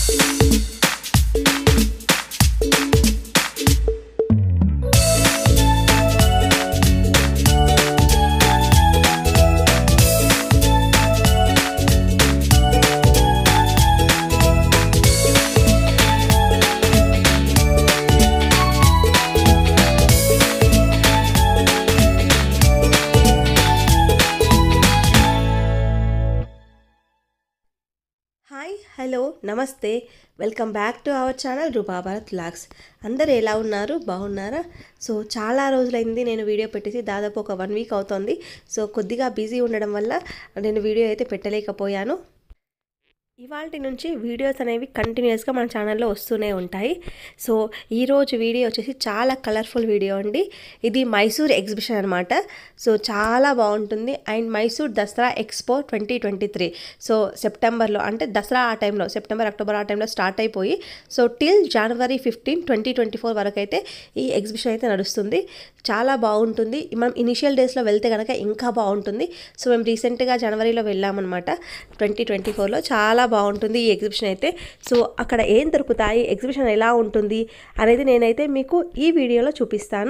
hi hello నమస్తే welcome back to our channel Rupabharat vlogs అందరు ఎలా ఉన్నారు బాగున్నారా సో చాలా రోజులైంది నేను వీడియో పెట్టేసి దాదాపు ఒక వన్ వీక్ అవుతుంది సో కొద్దిగా బిజీ ఉండడం వల్ల నేను వీడియో అయితే పెట్టలేకపోయాను ఇవాళ నుంచి వీడియోస్ అనేవి కంటిన్యూస్గా మన ఛానల్లో వస్తూనే ఉంటాయి సో ఈరోజు వీడియో వచ్చేసి చాలా కలర్ఫుల్ వీడియో అండి ఇది మైసూర్ ఎగ్జిబిషన్ అనమాట సో చాలా బాగుంటుంది and Mysore Dasara expo twenty twenty three so సెప్టెంబర్లో అంటే దసరా ఆ టైంలో సెప్టెంబర్ అక్టోబర్ ఆ టైంలో స్టార్ట్ అయిపోయి so till January fifteen twenty twenty four వరకు అయితే ఈ ఎగ్జిబిషన్ అయితే నడుస్తుంది చాలా బాగుంటుంది మనం ఇనిషియల్ డేస్లో వెళ్తే కనుక ఇంకా బాగుంటుంది సో మేము రీసెంట్గా జనవరిలో వెళ్ళామన్నమాట ట్వంటీ ట్వంటీ ఫోర్లో చాలా బాగుంటుంది ఈ ఎగ్జిబిషన్ అయితే సో అక్కడ ఏం దొరుకుతాయి ఎగ్జిబిషన్ ఎలా ఉంటుంది అనేది నేనైతే మీకు ఈ వీడియోలో చూపిస్తాను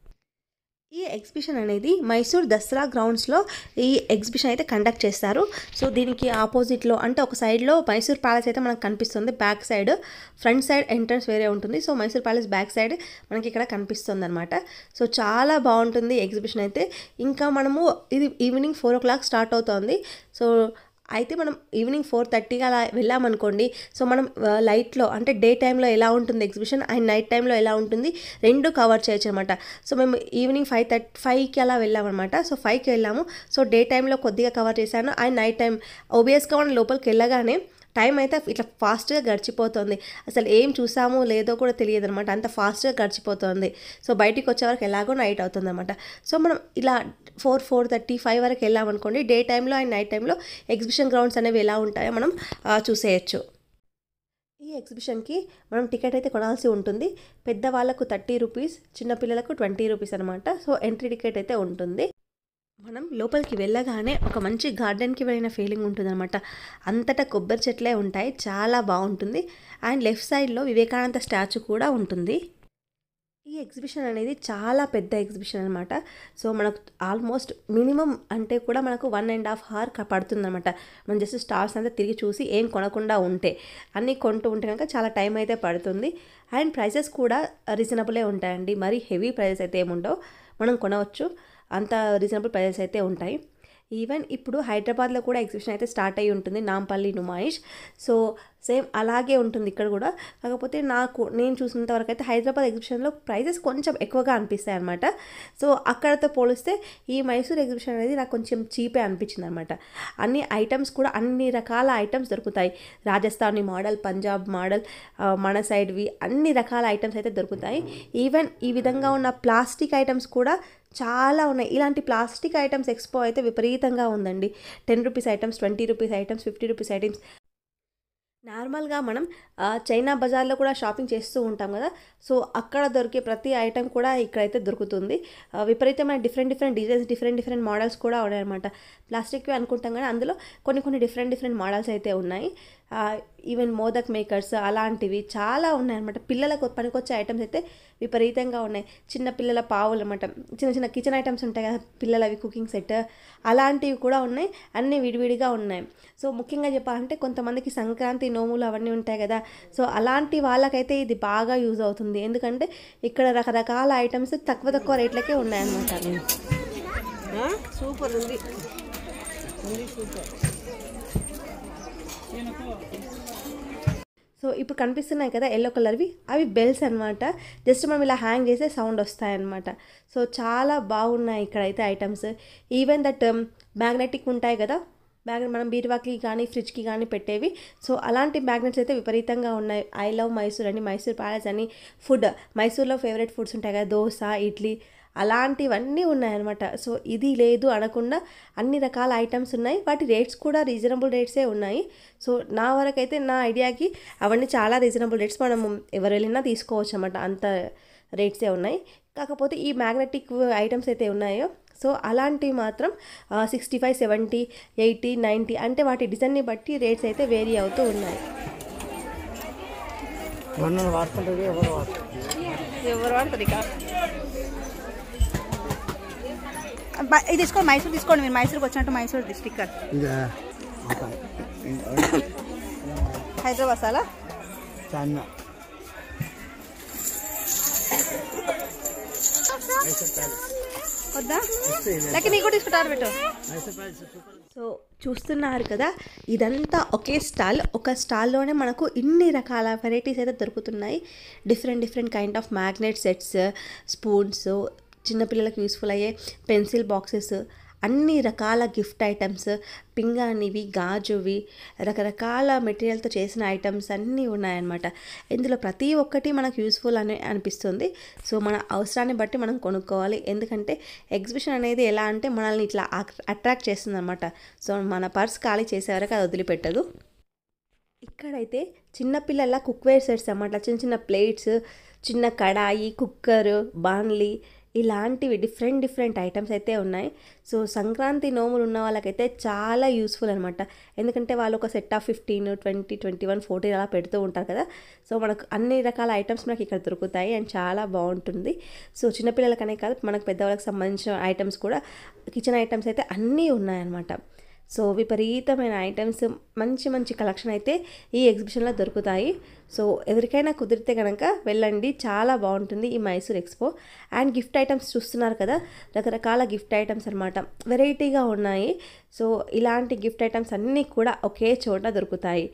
ఈ ఎగ్జిబిషన్ అనేది మైసూర్ దసరా గ్రౌండ్స్లో ఈ ఎగ్జిబిషన్ అయితే కండక్ట్ చేస్తారు సో దీనికి ఆపోజిట్లో అంటే ఒక సైడ్లో మైసూర్ ప్యాలెస్ అయితే మనకు కనిపిస్తుంది back side front side entrance వేరే ఉంటుంది so Mysore palace back side మనకి ఇక్కడ కనిపిస్తుంది అనమాట సో చాలా బాగుంటుంది ఎగ్జిబిషన్ అయితే ఇంకా మనము ఇది evening four o'clock start అవుతుంది సో అయితే మనం ఈవినింగ్ ఫోర్ థర్టీకి అలా వెళ్ళామనుకోండి సో మనం లైట్లో అంటే డే టైంలో ఎలా ఉంటుంది ఎగ్జిబిషన్ అండ్ నైట్ టైంలో ఎలా ఉంటుంది రెండు కవర్ చేయొచ్చు అనమాట సో మేము ఈవినింగ్ ఫైవ్ థర్టీ ఫైవ్కి అలా వెళ్ళామన్నమాట సో ఫైవ్కి వెళ్ళాము సో డే టైంలో కొద్దిగా కవర్ చేశాను అండ్ నైట్ టైం ఓబియస్గా మనం లోపలికి వెళ్ళగానే టైం అయితే ఇట్లా ఫాస్ట్గా గడిచిపోతుంది అసలు ఏం చూసామో లేదో కూడా తెలియదు అనమాట అంత ఫాస్ట్గా గడిచిపోతుంది సో బయటికి వచ్చే వరకు ఎలాగో నైట్ అవుతుంది అనమాట సో మనం ఇలా ఫోర్ ఫోర్ థర్టీ ఫైవ్ వరకు వెళ్ళామనుకోండి డే టైంలో అండ్ నైట్ టైంలో ఎగ్జిబిషన్ గ్రౌండ్స్ అనేవి ఎలా ఉంటాయో మనం చూసేయచ్చు ఈ ఎగ్జిబిషన్కి మనం టికెట్ అయితే కొనాల్సి ఉంటుంది పెద్దవాళ్ళకు థర్టీ రూపీస్ చిన్నపిల్లలకు ట్వంటీ రూపీస్ అనమాట సో ఎంట్రీ టికెట్ అయితే ఉంటుంది మనం లోపలికి వెళ్ళగానే ఒక మంచి గార్డెన్కి వెళ్ళిన ఫీలింగ్ ఉంటుందన్నమాట అంతటా కొబ్బరి చెట్లే ఉంటాయి చాలా బాగుంటుంది అండ్ లెఫ్ట్ సైడ్లో వివేకానంద స్టాచ్యూ కూడా ఉంటుంది ఈ ఎగ్జిబిషన్ అనేది చాలా పెద్ద ఎగ్జిబిషన్ అనమాట సో మనకు ఆల్మోస్ట్ మినిమం అంటే కూడా మనకు వన్ అండ్ హాఫ్ అవర్ పడుతుందన్నమాట మనం జస్ట్ స్టార్స్ అంతా తిరిగి చూసి ఏం కొనకుండా ఉంటే అన్నీ కొంటూ ఉంటే కనుక చాలా టైం అయితే పడుతుంది అండ్ ప్రైసెస్ కూడా రీజనబులే ఉంటాయండి మరీ హెవీ ప్రైసెస్ అయితే ఏముండవు మనం కొనవచ్చు అంత రీజనబుల్ ప్రైసెస్ అయితే ఉంటాయి ఈవెన్ ఇప్పుడు హైదరాబాద్లో కూడా ఎగ్జిబిషన్ అయితే స్టార్ట్ అయ్యి ఉంటుంది నాంపల్లి నుమాయిష్ సో సేమ్ అలాగే ఉంటుంది ఇక్కడ కూడా కాకపోతే నాకు నేను చూసినంత వరకు అయితే హైదరాబాద్ ఎగ్జిబిషన్లో ప్రైజెస్ కొంచెం ఎక్కువగా అనిపిస్తాయి అనమాట సో అక్కడతో పోలిస్తే ఈ మైసూర్ ఎగ్జిబిషన్ అనేది నాకు కొంచెం చీపే అనిపించింది అనమాట అన్ని ఐటమ్స్ కూడా అన్ని రకాల ఐటమ్స్ దొరుకుతాయి రాజస్థానీ మోడల్ పంజాబ్ మోడల్ మన సైడ్వి అన్ని రకాల ఐటమ్స్ అయితే దొరుకుతాయి ఈవెన్ ఈ విధంగా ఉన్న ప్లాస్టిక్ ఐటమ్స్ కూడా చాలా ఉన్నాయి ఇలాంటి ప్లాస్టిక్ ఐటమ్స్ ఎక్స్పో అయితే విపరీతంగా ఉందండి ten rupees items twenty rupees items fifty rupees items నార్మల్గా మనం చైనా బజార్లో కూడా షాపింగ్ చేస్తూ ఉంటాం కదా సో అక్కడ దొరికే ప్రతి ఐటెం కూడా ఇక్కడైతే దొరుకుతుంది విపరీతమైన different different designs different different models కూడా ఉన్నాయన్నమాట ప్లాస్టిక్వి అనుకుంటాం కానీ అందులో కొన్ని కొన్ని డిఫరెంట్ డిఫరెంట్ మోడల్స్ అయితే ఉన్నాయి ఈవెన్ మోదక్ మేకర్స్ అలాంటివి చాలా ఉన్నాయన్నమాట పిల్లలకు పనికొచ్చే ఐటమ్స్ అయితే విపరీతంగా ఉన్నాయి చిన్న పిల్లల పావులు అనమాట చిన్న చిన్న కిచెన్ ఐటమ్స్ ఉంటాయి కదా పిల్లలవి కుకింగ్ సెట్ అలాంటివి కూడా ఉన్నాయి అన్నీ విడివిడిగా ఉన్నాయి సో ముఖ్యంగా చెప్పాలంటే కొంతమందికి సంక్రాంతి నోములు అవన్నీ ఉంటాయి కదా సో అలాంటి వాళ్ళకైతే ఇది బాగా యూజ్ అవుతుంది ఎందుకంటే ఇక్కడ రకరకాల ఐటమ్స్ తక్కువ తక్కువ రేట్లకే ఉన్నాయన్నమాట సూపర్ ఉంది ఉంది సూపర్ సో ఇప్పుడు కనిపిస్తున్నాయి కదా ఎల్లో కలర్వి అవి బెల్స్ అనమాట జస్ట్ మనం ఇలా హ్యాంగ్ చేస్తే సౌండ్ వస్తాయన్నమాట సో చాలా బాగున్నాయి ఇక్కడైతే ఐటమ్స్ ఈవెన్ దట్ మ్యాగ్నెటిక్ ఉంటాయి కదా మ్యాగ్నెట్ మనం బీరువాకి కానీ ఫ్రిడ్జ్కి కానీ పెట్టేవి సో అలాంటి మ్యాగ్నెట్స్ అయితే విపరీతంగా ఉన్నాయి ఐ లవ్ మైసూర్ అని మైసూర్ ప్యాలెస్ అని ఫుడ్ మైసూర్లో ఫేవరెట్ ఫుడ్స్ ఉంటాయి కదా దోశ ఇడ్లీ అలాంటివన్నీ ఉన్నాయన్నమాట సో ఇది లేదు అనకుండా అన్ని రకాల ఐటమ్స్ ఉన్నాయి వాటి రేట్స్ కూడా రీజనబుల్ రేట్సే ఉన్నాయి సో నా వరకైతే నా ఐడియాకి అవన్నీ చాలా రీజనబుల్ రేట్స్ మనం ఎవరు వెళ్ళినా తీసుకోవచ్చు అనమాట అంత రేట్సే ఉన్నాయి కాకపోతే ఈ మ్యాగ్నెటిక్ ఐటమ్స్ అయితే ఉన్నాయో సో అలాంటివి మాత్రం sixty five seventy eighty ninety అంటే వాటి డిజైన్ని బట్టి రేట్స్ అయితే వేరీ అవుతూ ఉన్నాయి మొన్న వాడుతుంటుంది ఎవరు వాడుతుంది ఎవరు వాడతారు ఇక బ- ఇది తీసుకోండి మైసూర్ తీసుకోండి మీరు మైసూర్కి వచ్చినట్టు మైసూర్ స్టిక్కర్ ఇదా హైదరాబాద్ సాలా చాన్న వద్దా లేక నీకు కూడా తీసుకుంటారు పెట్టు సో చూస్తున్నారు కదా ఇదంతా ఒకే స్టాల్ ఒక స్టాల్లోనే మనకు ఇన్ని రకాల వెరైటీస్ అయితే దొరుకుతున్నాయి different different kind of magnet sets spoons చిన్నపిల్లలకు యూస్ఫుల్ అయ్యే పెన్సిల్ బాక్సెస్ అన్ని రకాల గిఫ్ట్ ఐటమ్స్ పింగాణివి గాజువి రకరకాల మెటీరియల్తో చేసిన ఐటమ్స్ అన్నీ ఉన్నాయన్నమాట ఇందులో ప్రతి ఒక్కటి మనకు యూస్ఫుల్ అని అనిపిస్తుంది సో మన అవసరాన్ని బట్టి మనం కొనుక్కోవాలి ఎందుకంటే ఎగ్జిబిషన్ అనేది ఎలా అంటే మనల్ని ఇట్లా అట్రాక్ట్ చేస్తుంది అనమాట సో మన పర్స్ ఖాళీ చేసే వరకు అది వదిలిపెట్టదు ఇక్కడైతే చిన్నపిల్లల కుక్వేర్ సెట్స్ అన్నమాట చిన్న చిన్న ప్లేట్స్ చిన్న కడాయి కుక్కర్ బాన్లీ ఇలాంటివి డిఫరెంట్ డిఫరెంట్ ఐటమ్స్ అయితే ఉన్నాయి సో సంక్రాంతి నోములు ఉన్న వాళ్ళకైతే చాలా యూస్ఫుల్ అనమాట ఎందుకంటే వాళ్ళు ఒక set of fifteen twenty twenty one fourteen అలా పెడుతూ ఉంటారు కదా సో మనకు అన్ని రకాల ఐటమ్స్ మనకి ఇక్కడ దొరుకుతాయి అండ్ చాలా బాగుంటుంది సో చిన్నపిల్లలకనే కాదు మనకు పెద్దవాళ్ళకి సంబంధించిన ఐటమ్స్ కూడా కిచెన్ ఐటమ్స్ అయితే అన్నీ ఉన్నాయన్నమాట సో విపరీతమైన ఐటమ్స్ మంచి మంచి కలెక్షన్ అయితే ఈ ఎగ్జిబిషన్లో దొరుకుతాయి సో ఎవరికైనా కుదిరితే కనుక వెళ్ళండి చాలా బాగుంటుంది ఈ Mysore expo and gift items చూస్తున్నారు కదా రకరకాల గిఫ్ట్ ఐటమ్స్ అనమాట వెరైటీగా ఉన్నాయి సో ఇలాంటి గిఫ్ట్ ఐటమ్స్ అన్నీ కూడా ఒకే చోట దొరుకుతాయి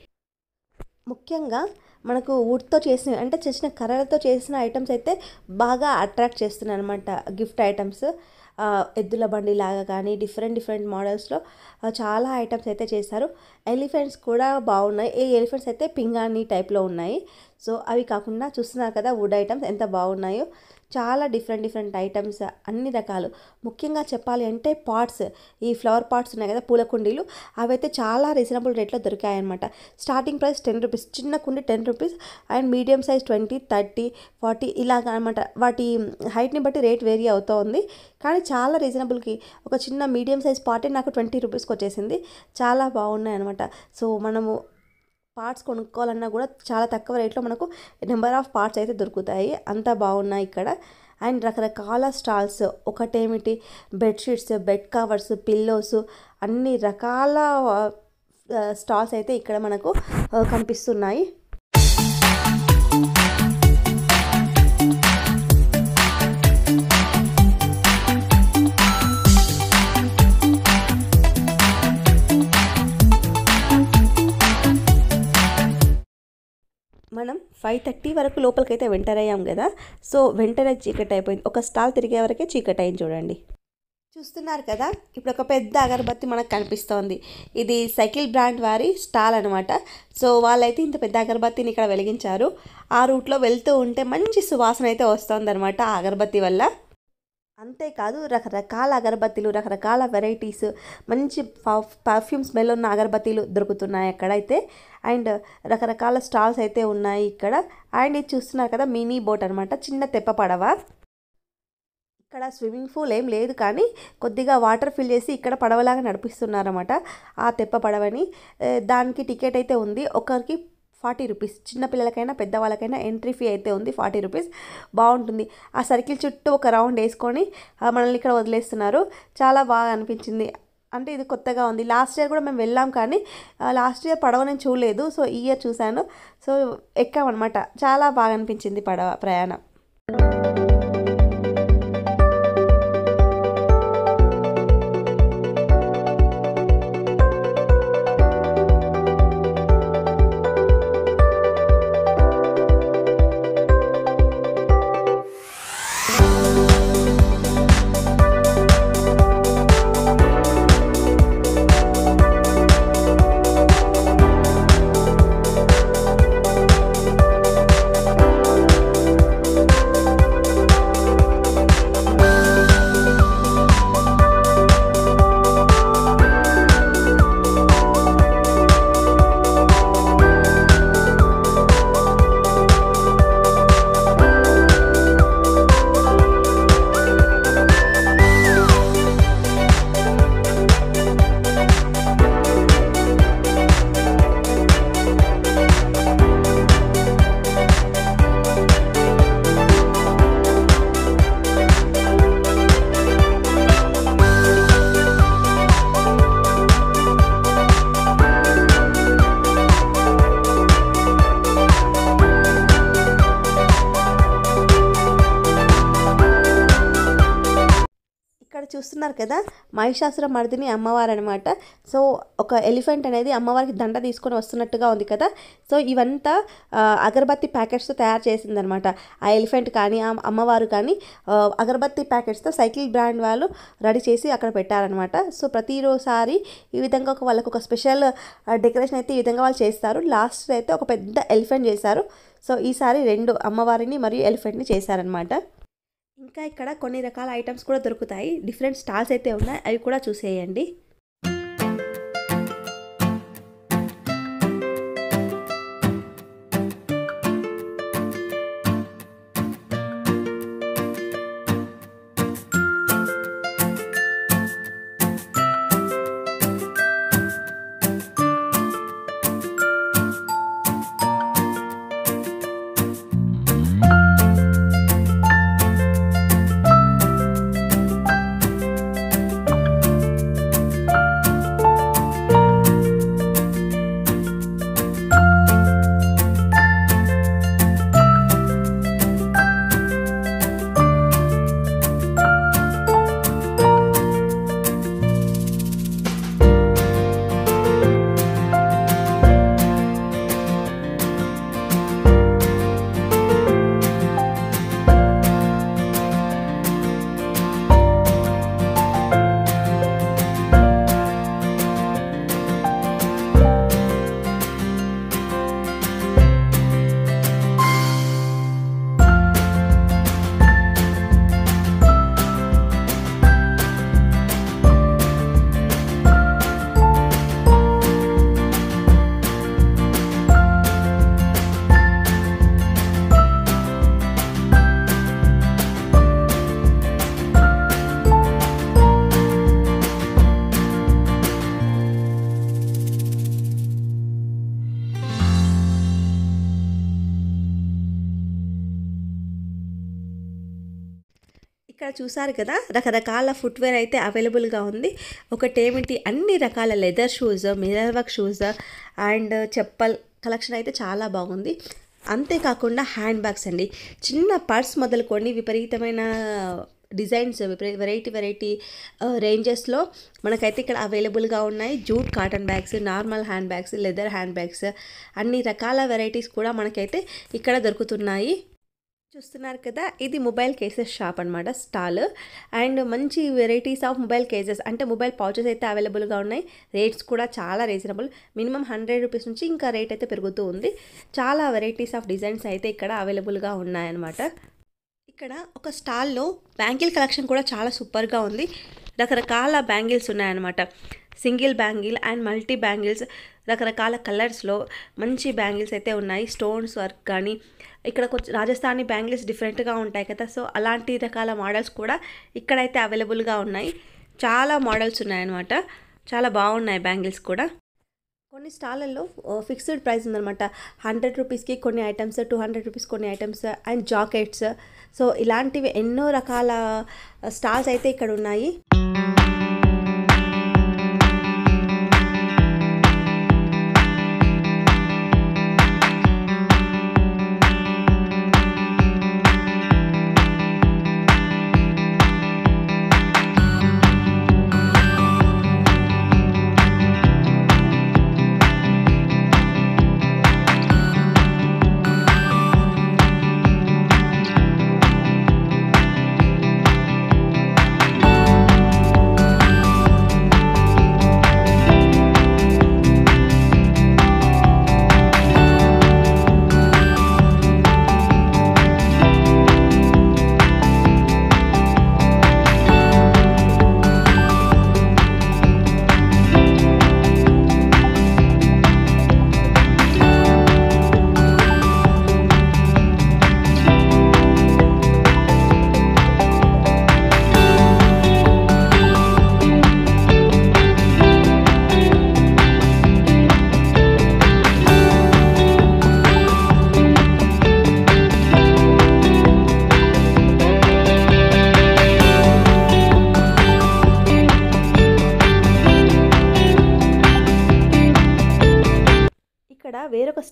ముఖ్యంగా మనకు వుడ్తో చేసిన అంటే చేసిన కర్రలతో చేసిన ఐటమ్స్ అయితే బాగా అట్రాక్ట్ చేస్తున్నాయి అనమాట గిఫ్ట్ ఐటమ్స్ ఆ, ఎద్దుల బండి లాగా కానీ డిఫరెంట్ డిఫరెంట్ మోడల్స్లో చాలా ఐటమ్స్ అయితే చేశారు ఎలిఫెంట్స్ కూడా బాగున్నాయి ఈ ఎలిఫెంట్స్ అయితే పింగాణి టైప్లో ఉన్నాయి సో అవి కాకుండా చూస్తున్నారు కదా వుడ్ ఐటమ్స్ ఎంత బాగున్నాయో చాలా డిఫరెంట్ డిఫరెంట్ ఐటమ్స్ అన్ని రకాలు ముఖ్యంగా చెప్పాలి అంటే పాట్స్ ఈ ఫ్లవర్ పాట్స్ ఉన్నాయి కదా పూల కుండీలు అవైతే చాలా రీజనబుల్ రేట్లో దొరికాయన్నమాట స్టార్టింగ్ ప్రైస్ టెన్ రూపీస్ చిన్న కుండి ten rupees and medium size twenty thirty forty ఇలాగ అనమాట వాటి హైట్ని బట్టి రేట్ వేరీ అవుతూ ఉంది కానీ చాలా రీజనబుల్కి ఒక చిన్న మీడియం సైజ్ పాటే నాకు ట్వంటీ రూపీస్కి వచ్చేసింది చాలా బాగున్నాయి అనమాట సో మనము పార్ట్స్ కొనుక్కోవాలన్నా కూడా చాలా తక్కువ రేట్లో మనకు నెంబర్ ఆఫ్ పార్ట్స్ అయితే దొరుకుతాయి అంతా బాగున్నాయి ఇక్కడ అండ్ రకరకాల స్టాల్స్ ఒకటేమిటి బెడ్షీట్స్ బెడ్ కవర్స్ పిల్లోస్ అన్ని రకాల స్టాల్స్ అయితే ఇక్కడ మనకు ఆ, కనిపిస్తున్నాయి మనం ఫైవ్ థర్టీ వరకు లోపలికైతే వెంటర్ అయ్యాం కదా సో వెంటనే చీకటి అయిపోయింది ఒక స్టాల్ తిరిగే వరకే చీకటి అయింది చూడండి చూస్తున్నారు కదా ఇప్పుడు ఒక పెద్ద అగరబత్తి మనకు కనిపిస్తోంది ఇది సైకిల్ బ్రాండ్ వారి స్టాల్ అనమాట సో వాళ్ళైతే ఇంత పెద్ద అగరబత్తిని ఇక్కడ వెలిగించారు ఆ రూట్లో వెళ్తూ ఉంటే మంచి సువాసన అయితే వస్తుంది అనమాట ఆ అగరబత్తి వల్ల అంతేకాదు రకరకాల అగరబత్తీలు రకరకాల వెరైటీస్ మంచి పర్ఫ్యూమ్ స్మెల్ ఉన్న అగరబత్తీలు దొరుకుతున్నాయి అక్కడైతే అండ్ రకరకాల స్టాల్స్ అయితే ఉన్నాయి ఇక్కడ అండ్ ఇది చూస్తున్నారు కదా మినీ బోట్ అనమాట చిన్న తెప్ప పడవ ఇక్కడ స్విమ్మింగ్ పూల్ ఏం లేదు కానీ కొద్దిగా వాటర్ ఫిల్ చేసి ఇక్కడ పడవలాగా నడిపిస్తున్నారన్నమాట ఆ తెప్ప పడవని ఏ, దానికి టికెట్ అయితే ఉంది ఒకరికి ఫార్టీ రూపీస్ చిన్నపిల్లలకైనా పెద్దవాళ్ళకైనా ఎంట్రీ ఫీ అయితే ఉంది ఫార్టీ రూపీస్ బాగుంటుంది ఆ సర్కిల్ చుట్టూ ఒక రౌండ్ వేసుకొని ఆ, మనల్ని ఇక్కడ వదిలేస్తున్నారు చాలా బాగా అనిపించింది అంటే ఇది కొత్తగా ఉంది లాస్ట్ ఇయర్ కూడా మేము వెళ్ళాం కానీ లాస్ట్ ఇయర్ పడవ నేను చూడలేదు సో ఈ ఇయర్ చూశాను సో ఎక్కామన్నమాట చాలా బాగా అనిపించింది పడవ ప్రయాణం చూస్తున్నారు కదా మహిషాసుర మర్దిని అమ్మవారు అనమాట సో ఒక ఎలిఫెంట్ అనేది అమ్మవారికి దండ తీసుకొని వస్తున్నట్టుగా ఉంది కదా సో ఇవంతా ఆ, అగరబత్తి ప్యాకెట్స్తో తయారు చేసిందనమాట ఆ ఎలిఫెంట్ కానీ ఆ అమ్మవారు కానీ ఆ, అగరబత్తి ప్యాకెట్స్తో సైకిల్ బ్రాండ్ వాళ్ళు రెడీ చేసి అక్కడ పెట్టారనమాట సో ప్రతిరోసారి ఈ విధంగా ఒక వాళ్ళకు ఒక స్పెషల్ డెకరేషన్ అయితే ఈ విధంగా వాళ్ళు చేస్తారు లాస్ట్ అయితే ఒక పెద్ద ఎలిఫెంట్ చేశారు సో ఈసారి రెండు అమ్మవారిని మరియు ఎలిఫెంట్ని చేశారనమాట ఇంకా ఇక్కడ కొన్ని రకాల ఐటమ్స్ కూడా దొరుకుతాయి డిఫరెంట్ స్టాల్స్ అయితే ఉన్నాయి అవి కూడా చూసేయండి ఇక్కడ చూసారు కదా రకరకాల ఫుట్వేర్ అయితే అవైలబుల్గా ఉంది ఒకటేమిటి అన్ని రకాల leather shoes mirror work shoes and chappal collection అయితే చాలా బాగుంది అంతేకాకుండా హ్యాండ్ బ్యాగ్స్ అండి చిన్న పర్స్ మొదలుకొని విపరీతమైన డిజైన్స్ వెరైటీ వెరైటీ రేంజెస్లో మనకైతే ఇక్కడ అవైలబుల్గా ఉన్నాయి jute cotton bags normal hand bags leather hand bags అన్ని రకాల వెరైటీస్ కూడా మనకైతే ఇక్కడ దొరుకుతున్నాయి చూస్తున్నారు కదా ఇది మొబైల్ కేసెస్ షాప్ అనమాట స్టాల్ అండ్ మంచి వెరైటీస్ ఆఫ్ మొబైల్ కేసెస్ అంటే మొబైల్ పౌచెస్ అయితే అవైలబుల్గా ఉన్నాయి రేట్స్ కూడా చాలా రీజనబుల్ మినిమం హండ్రెడ్ రూపీస్ నుంచి ఇంకా రేట్ అయితే పెరుగుతూ ఉంది చాలా వెరైటీస్ ఆఫ్ డిజైన్స్ అయితే ఇక్కడ అవైలబుల్గా ఉన్నాయన్నమాట ఇక్కడ ఒక స్టాల్లో బ్యాంగిల్ కలెక్షన్ కూడా చాలా సూపర్గా ఉంది రకరకాల బ్యాంగిల్స్ ఉన్నాయన్నమాట single bangle and multi bangles రకరకాల కలర్స్లో మంచి బ్యాంగిల్స్ అయితే ఉన్నాయి స్టోన్స్ వర్క్ కానీ ఇక్కడ కొంచెం రాజస్థానీ బ్యాంగిల్స్ డిఫరెంట్గా ఉంటాయి కదా సో అలాంటి రకాల మోడల్స్ కూడా ఇక్కడైతే అవైలబుల్గా ఉన్నాయి చాలా మోడల్స్ ఉన్నాయన్నమాట చాలా బాగున్నాయి బ్యాంగిల్స్ కూడా కొన్ని స్టాళ్ళల్లో ఫిక్స్డ్ ప్రైస్ ఉందన్నమాట హండ్రెడ్ రూపీస్కి కొన్ని ఐటమ్స్ టూ హండ్రెడ్ రూపీస్ కొన్ని ఐటమ్స్ అండ్ జాకెట్స్ సో ఇలాంటివి ఎన్నో రకాల స్టాల్స్ అయితే ఇక్కడ ఉన్నాయి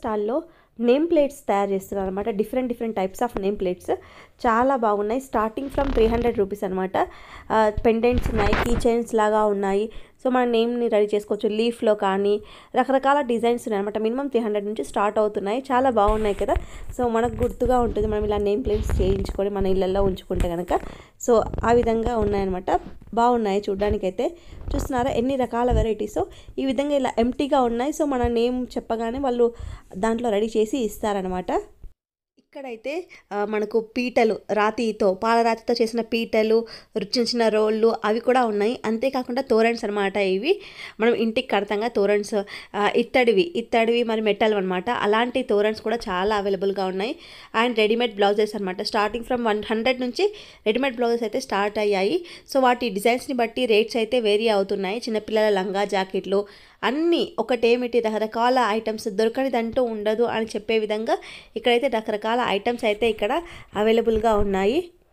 స్టాల్లో నేమ్ ప్లేట్స్ తయారు చేస్తున్నారు అనమాట different different types of name plates చాలా బాగున్నాయి starting from three hundred rupees అనమాట పెండెంట్స్ ఉన్నాయి కీ చైన్స్ లాగా ఉన్నాయి సో మన నేమ్ని రెడీ చేసుకోవచ్చు లీఫ్లో కానీ రకరకాల డిజైన్స్ ఉన్నాయి అనమాట మినిమం త్రీ హండ్రెడ్ నుంచి స్టార్ట్ అవుతున్నాయి చాలా బాగున్నాయి కదా సో మనకు గుర్తుగా ఉంటుంది మనం ఇలా నేమ్ ప్లేట్స్ చేయించుకొని మన ఇళ్ళల్లో ఉంచుకుంటే కనుక సో ఆ విధంగా ఉన్నాయన్నమాట బాగున్నాయి చూడ్డానికైతే చూస్తున్నారా ఎన్ని రకాల వెరైటీస్ ఈ విధంగా ఇలా ఎంటీగా ఉన్నాయి సో మన నేమ్ చెప్పగానే వాళ్ళు దాంట్లో రెడీ చేసి ఇస్తారనమాట ఇక్కడైతే ఆ, మనకు పీటలు రాతితో పాలరాతితో చేసిన పీటలు చిన్న చిన్న రోళ్ళు అవి కూడా ఉన్నాయి అంతేకాకుండా తోరణ్స్ అనమాట ఇవి మనం ఇంటికి కడతాంగా తోరణ్స్ ఆ, ఇత్తడివి ఇత్తడివి మరి మెటల్ అనమాట అలాంటి తోరణ్స్ కూడా చాలా అవైలబుల్గా ఉన్నాయి అండ్ రెడీమేడ్ బ్లౌజెస్ అనమాట స్టార్టింగ్ ఫ్రమ్ వన్ హండ్రెడ్ నుంచి రెడీమేడ్ బ్లౌజెస్ అయితే స్టార్ట్ అయ్యాయి సో వాటి డిజైన్స్ని బట్టి రేట్స్ అయితే వేరీ అవుతున్నాయి చిన్నపిల్లల లంగా జాకెట్లు అన్నీ ఒకటేమిటి రకరకాల ఐటమ్స్ దొరకనిదంటూ ఉండదు అని చెప్పే విధంగా ఇక్కడైతే రకరకాల ఐటమ్స్ అయితే ఇక్కడ అవైలబుల్గా ఉన్నాయి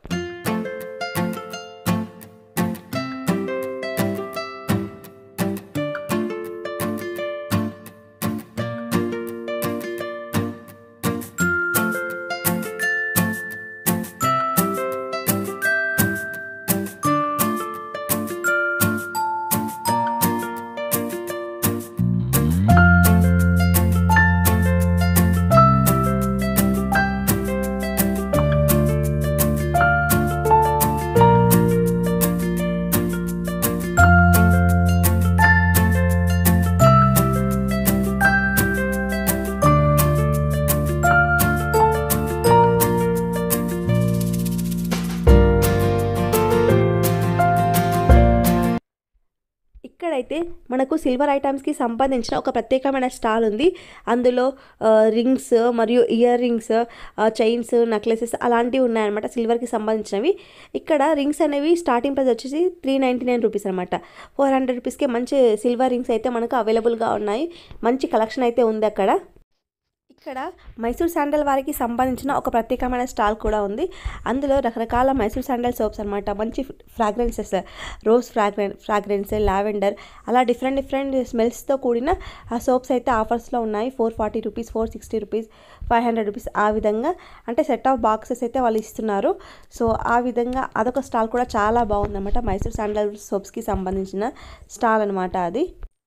ఇక్కడైతే మనకు సిల్వర్ ఐటమ్స్కి సంబంధించిన ఒక ప్రత్యేకమైన స్టాల్ ఉంది అందులో ఆ, రింగ్స్ మరియు ఇయర్ రింగ్స్ ఆ, చైన్స్ నెక్లెసెస్ అలాంటివి ఉన్నాయన్నమాట సిల్వర్కి సంబంధించినవి ఇక్కడ రింగ్స్ అనేవి స్టార్టింగ్ ప్రైస్ వచ్చేసి త్రీ నైంటీ నైన్ రూపీస్ అనమాట ఫోర్ హండ్రెడ్ రూపీస్కి మంచి సిల్వర్ రింగ్స్ అయితే మనకు అవైలబుల్గా ఉన్నాయి మంచి కలెక్షన్ అయితే ఉంది అక్కడ ఇక్కడ మైసూర్ శాండల్ వారికి సంబంధించిన ఒక ప్రత్యేకమైన స్టాల్ కూడా ఉంది అందులో రకరకాల మైసూర్ శాండల్ సోప్స్ అనమాట మంచి fragrances rose fragran fragrance lavender అలా డిఫరెంట్ డిఫరెంట్ స్మెల్స్తో కూడిన ఆ సోప్స్ అయితే ఆఫర్స్లో ఉన్నాయి four forty rupees four sixty rupees five hundred rupees ఆ విధంగా అంటే సెట్ ఆఫ్ బాక్సెస్ అయితే వాళ్ళు ఇస్తున్నారు సో ఆ విధంగా అదొక స్టాల్ కూడా చాలా బాగుందన్నమాట మైసూర్ శాండల్ సోప్స్కి సంబంధించిన స్టాల్ అనమాట అది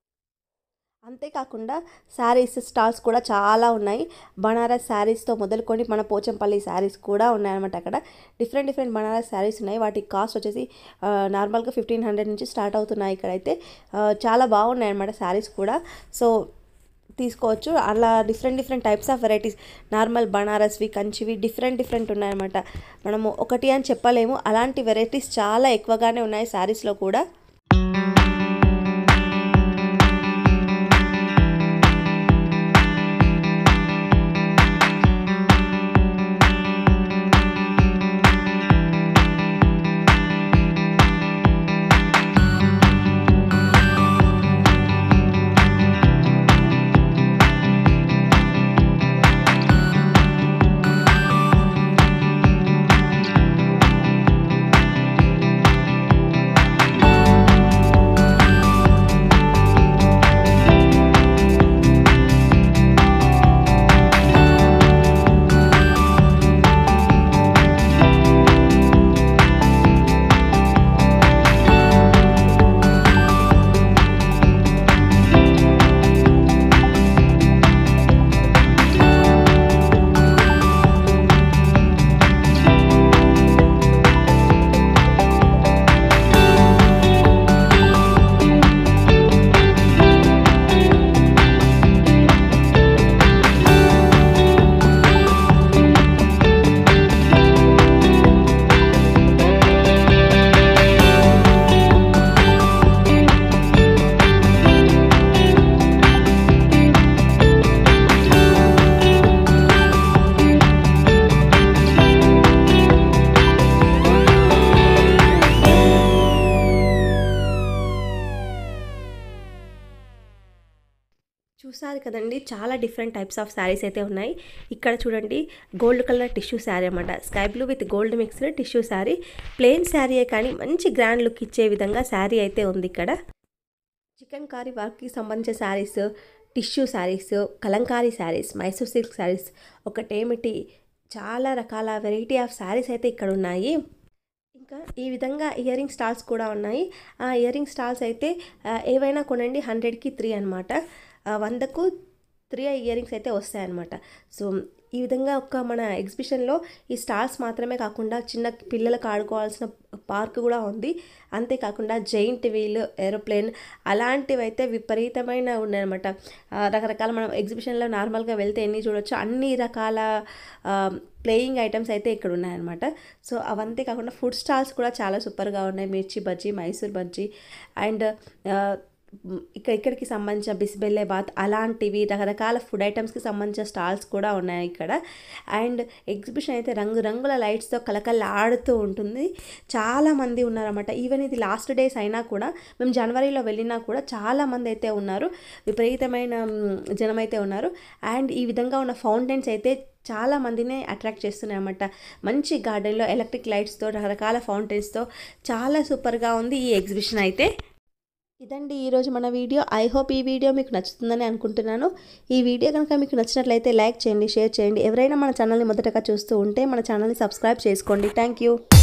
అంతేకాకుండా శారీస్ స్టాల్స్ కూడా చాలా ఉన్నాయి బనారస్ శారీస్తో మొదలుకొని మన పోచంపల్లి శారీస్ కూడా ఉన్నాయన్నమాట అక్కడ డిఫరెంట్ డిఫరెంట్ బనారస్ శారీస్ ఉన్నాయి వాటి కాస్ట్ వచ్చేసి ఆ, నార్మల్గా ఫిఫ్టీన్ హండ్రెడ్ నుంచి స్టార్ట్ అవుతున్నాయి ఇక్కడైతే ఆ, చాలా బాగున్నాయి అన్నమాట శారీస్ కూడా సో తీసుకోవచ్చు అలా different different types of varieties normal బనారస్వి కంచివి డిఫరెంట్ డిఫరెంట్ ఉన్నాయన్నమాట మనము ఒకటి అని చెప్పలేము అలాంటి వెరైటీస్ చాలా ఎక్కువగానే ఉన్నాయి శారీస్లో కూడా చూసారు కదండి చాలా డిఫరెంట్ టైప్స్ ఆఫ్ శారీస్ అయితే ఉన్నాయి ఇక్కడ చూడండి గోల్డ్ కలర్ టిష్యూ శారీ అనమాట sky blue with gold mixed tissue sari plain శారీయే కానీ మంచి గ్రాండ్ లుక్ ఇచ్చే విధంగా శారీ అయితే ఉంది ఇక్కడ చికెన్ కారీ వర్క్కి సంబంధించిన శారీస్ టిష్యూ శారీస్ కలంకారీ శారీస్ మైసూర్ సిల్క్ శారీస్ ఒకటేమిటి చాలా రకాల వెరైటీ ఆఫ్ శారీస్ అయితే ఇక్కడ ఉన్నాయి ఇంకా ఈ విధంగా ఇయర్ రింగ్ స్టాల్స్ కూడా ఉన్నాయి ఆ ఇయర్ రింగ్ స్టాల్స్ అయితే ఆ, ఏవైనా కొనండి హండ్రెడ్కి త్రీ అనమాట వందకు త్రీ ఇయర్ రింగ్స్ అయితే వస్తాయన్నమాట సో ఈ విధంగా ఒక మన ఎగ్జిబిషన్లో ఈ స్టాల్స్ మాత్రమే కాకుండా చిన్న పిల్లలకు ఆడుకోవాల్సిన పార్క్ కూడా ఉంది అంతేకాకుండా జైంట్ వీల్ ఏరోప్లేన్ అలాంటివి అయితే విపరీతమైన ఉన్నాయన్నమాట ఆ, రకరకాల మనం ఎగ్జిబిషన్లో నార్మల్గా వెళ్తే ఎన్ని చూడొచ్చు అన్ని రకాల ప్లేయింగ్ ఐటమ్స్ అయితే ఇక్కడ ఉన్నాయన్నమాట సో అవంతే కాకుండా ఫుడ్ స్టాల్స్ కూడా చాలా సూపర్గా ఉన్నాయి మిర్చి బజ్జీ మైసూర్ బజ్జీ అండ్ ఇక్కడ ఇక్కడికి సంబంధించిన బిస్బెల్లే బాత్ అలాంటివి రకరకాల ఫుడ్ ఐటమ్స్కి సంబంధించిన స్టాల్స్ కూడా ఉన్నాయి ఇక్కడ అండ్ ఎగ్జిబిషన్ అయితే రంగు రంగుల లైట్స్తో కలకల్లాడుతూ ఉంటుంది చాలా మంది ఉన్నారన్నమాట ఈవెన్ ఇది లాస్ట్ డేస్ అయినా కూడా మేము జనవరిలో వెళ్ళినా కూడా చాలా మంది అయితే ఉన్నారు విపరీతమైన మ్, జనం అయితే ఉన్నారు అండ్ ఈ విధంగా ఉన్న ఫౌంటైన్స్ అయితే చాలా మందిని అట్రాక్ట్ చేస్తున్నాయి అన్నమాట మంచి గార్డెన్లో ఎలక్ట్రిక్ లైట్స్తో రకరకాల ఫౌంటైన్స్తో చాలా సూపర్గా ఉంది ఈ ఎగ్జిబిషన్ అయితే ఇదండి ఈరోజు మన వీడియో ఐ హోప్ ఈ వీడియో మీకు నచ్చుతుందని అనుకుంటున్నాను ఈ వీడియో కనుక మీకు నచ్చినట్లయితే లైక్ చేయండి షేర్ చేయండి ఎవరైనా మన ఛానల్ని మొదటగా చూస్తూ ఉంటే మన ఛానల్ని సబ్స్క్రైబ్ చేసుకోండి థ్యాంక్ యూ